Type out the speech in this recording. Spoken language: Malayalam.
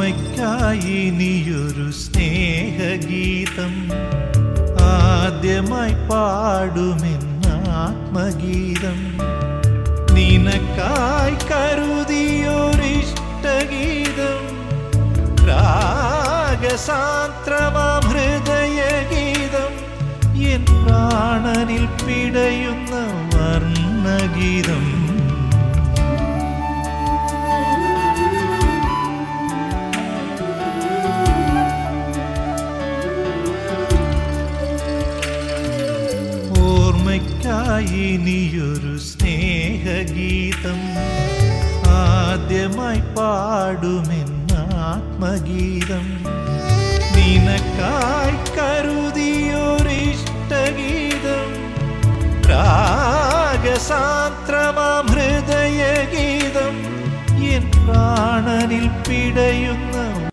ഓർമ്മയ്ക്കായി നീയൊരു സ്നേഹഗീതം ആദ്യമായി പാടുമെന്നാത്മഗീതം നിനക്കായി കരുതിയൊരിഷ്ടഗീതം രാഗസാന്ത്രമാം ഹൃദയഗീതം എൻ പ്രാണനിൽ പിടയുന്ന വർണ്ണഗീതം ഓർമ്മയ്ക്കായി നീയൊരു സ്നേഹഗീതം ആദ്യമായി പാടുമെന്നാത്മഗീതം നിനക്കായി കരുതിയൊരിഷ്ടഗീതം രാഗസാന്ത്രമാം ഹൃദയഗീതം എൻ പ്രാണനിൽ പിടയുന്ന